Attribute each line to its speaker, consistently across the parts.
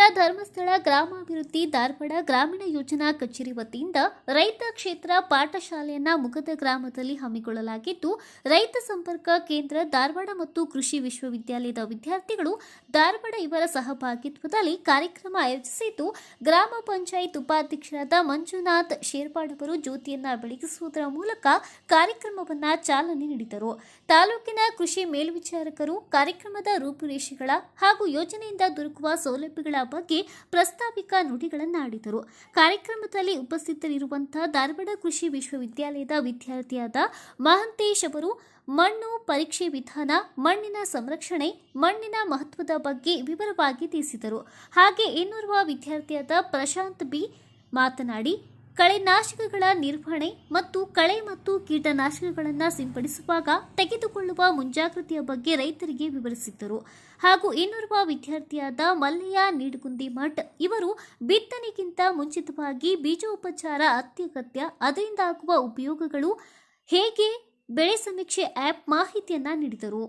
Speaker 1: ಧರ್ಮಸ್ಥಳ ಗ್ರಾಮಾಭಿವೃದ್ಧಿ ಧಾರವಾಡ ಗ್ರಾಮೀಣ ಯೋಜನಾ ಕಚೇರಿ ವತಿಯಿಂದ ರೈತ ಕ್ಷೇತ್ರ ಪಾಠಶಾಲೆಯನ್ನ ಮುಗದ ಗ್ರಾಮದಲ್ಲಿ ಹಮ್ಮಿಕೊಳ್ಳಲಾಗಿದ್ದು ರೈತ ಸಂಪರ್ಕ ಕೇಂದ್ರ ಧಾರವಾಡ ಮತ್ತು ಕೃಷಿ ವಿಶ್ವವಿದ್ಯಾಲಯದ ವಿದ್ಯಾರ್ಥಿಗಳು ಧಾರವಾಡ ಇವರ ಸಹಭಾಗಿತ್ವದಲ್ಲಿ ಕಾರ್ಯಕ್ರಮ ಆಯೋಜಿಸಿದ್ದು ಗ್ರಾಮ ಪಂಚಾಯತ್ ಉಪಾಧ್ಯಕ್ಷರಾದ ಮಂಜುನಾಥ್ ಶೇರ್ಪಾಡವರು ಜ್ಯೋತಿಯನ್ನ ಬೆಳಗಿಸುವುದರ ಮೂಲಕ ಕಾರ್ಯಕ್ರಮವನ್ನ ಚಾಲನೆ ನೀಡಿದರು ತಾಲೂಕಿನ ಕೃಷಿ ಮೇಲ್ವಿಚಾರಕರು ಕಾರ್ಯಕ್ರಮದ ರೂಪುರೇಷೆಗಳ ಹಾಗೂ ಯೋಜನೆಯಿಂದ ದೊರಕುವ ಸೌಲಭ್ಯಗಳ ಬಗ್ಗೆ ಪ್ರಸ್ತಾವಿಕ ನುಡಿಗಳನ್ನಾಡಿದರು ಕಾರ್ಯಕ್ರಮದಲ್ಲಿ ಉಪಸ್ಥಿತರಿರುವಂತಹ ಧಾರವಾಡ ಕೃಷಿ ವಿಶ್ವವಿದ್ಯಾಲಯದ ವಿದ್ಯಾರ್ಥಿಯಾದ ಮಹಂತೇಶ್ ಅವರು ಮಣ್ಣು ಪರೀಕ್ಷೆ ವಿಧಾನ ಮಣ್ಣಿನ ಸಂರಕ್ಷಣೆ ಮಣ್ಣಿನ ಮಹತ್ವದ ಬಗ್ಗೆ ವಿವರವಾಗಿ ತಿಳಿಸಿದರು ಹಾಗೆ ಇನ್ನೋರ್ವ ವಿದ್ಯಾರ್ಥಿಯಾದ ಪ್ರಶಾಂತ್ ಬಿ ಮಾತನಾಡಿ ಕಳೆನಾಶಕಗಳ ನಿರ್ವಹಣೆ ಮತ್ತು ಕಳೆ ಮತ್ತು ಕೀಟನಾಶಕಗಳನ್ನು ಸಿಂಪಡಿಸುವಾಗ ತೆಗೆದುಕೊಳ್ಳುವ ಮುಂಜಾಗ್ರತೆಯ ಬಗ್ಗೆ ರೈತರಿಗೆ ವಿವರಿಸಿದ್ದರು ಹಾಗೂ ಇನ್ನೋರ್ವ ವಿದ್ಯಾರ್ಥಿಯಾದ ಮಲ್ಲಯ್ಯ ನೀಡಗುಂದಿ ಮಠ್ ಇವರು ಬಿತ್ತನೆಗಿಂತ ಮುಂಚಿತವಾಗಿ ಬೀಜೋಪಚಾರ ಅತ್ಯಗತ್ಯ ಅದರಿಂದ ಆಗುವ ಉಪಯೋಗಗಳು ಹೇಗೆ ಬೆಳೆ ಸಮೀಕ್ಷೆ ಆ್ಯಪ್ ಮಾಹಿತಿಯನ್ನ ನೀಡಿದರು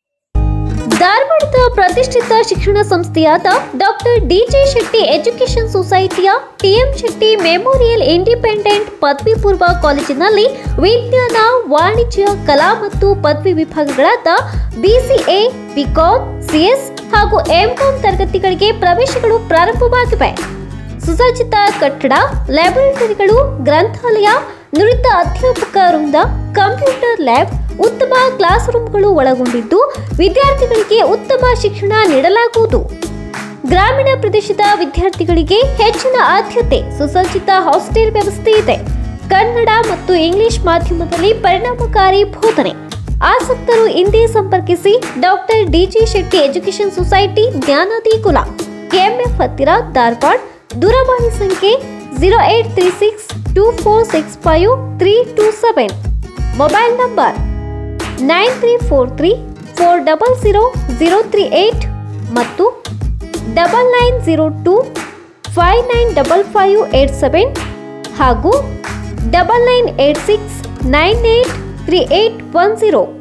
Speaker 1: ಧಾರವಾಡದ ಪ್ರತಿಷ್ಠಿತ ಶಿಕ್ಷಣ ಸಂಸ್ಥೆಯಾದ ಡಾಕ್ಟರ್ ಡಿಜೆ ಶೆಟ್ಟಿ ಎಜುಕೇಷನ್ ಸೊಸೈಟಿಯ ಟಿಎಂ ಶೆಟ್ಟಿ ಮೆಮೋರಿಯಲ್ ಇಂಡಿಪೆಂಡೆಂಟ್ ಪದವಿ ಪೂರ್ವ ಕಾಲೇಜಿನಲ್ಲಿ ವಿಜ್ಞಾನ ವಾಣಿಜ್ಯ ಕಲಾ ಮತ್ತು ಪದವಿ ವಿಭಾಗಗಳಾದ ಬಿಸಿಎ ಬಿಕಾಂ ಸಿಎಸ್ ಹಾಗೂ ಎಂಕಾಂ ತರಗತಿಗಳಿಗೆ ಪ್ರವೇಶಗಳು ಪ್ರಾರಂಭವಾಗಿವೆ ಸುಸಜ್ಜಿತ ಕಟ್ಟಡ ಲ್ಯಾಬೊರೇಟರಿಗಳು ಗ್ರಂಥಾಲಯ ನುರಿತ ಅಧ್ಯಾಪಕ ವೃಂದ ಕಂಪ್ಯೂಟರ್ ಲ್ಯಾಬ್ ಉತ್ತಮ ಕ್ಲಾಸ್ ರೂಮ್ಗಳು ಒಳಗೊಂಡಿದ್ದು ವಿದ್ಯಾರ್ಥಿಗಳಿಗೆ ಉತ್ತಮ ಶಿಕ್ಷಣ ನೀಡಲಾಗುವುದು ಗ್ರಾಮೀಣ ಪ್ರದೇಶದ ವಿದ್ಯಾರ್ಥಿಗಳಿಗೆ ಹೆಚ್ಚಿನ ಆದ್ಯತೆ ಸುಸಜ್ಜಿತ ಹಾಸ್ಟೆಲ್ ವ್ಯವಸ್ಥೆ ಇದೆ ಕನ್ನಡ ಮತ್ತು ಇಂಗ್ಲಿಷ್ ಮಾಧ್ಯಮದಲ್ಲಿ ಪರಿಣಾಮಕಾರಿ ಬೋಧನೆ ಆಸಕ್ತರು ಹಿಂದೆ ಸಂಪರ್ಕಿಸಿ ಡಾಕ್ಟರ್ ಡಿಜಿ ಶೆಟ್ಟಿ ಎಜುಕೇಷನ್ ಸೊಸೈಟಿ ಜ್ಞಾನದಿ ಕುಲ ಕೆಎಂಎಫ್ ಹತ್ತಿರ ಧಾರವಾಡ ದೂರವಾಣಿ ಸಂಖ್ಯೆ zero eight three six two four six five three two seven mobile number nine three four three four double zero zero three eight ಮತ್ತು double nine zero two five nine double five eight seven ಹಾಗೂ double nine eight six nine eight three eight one zero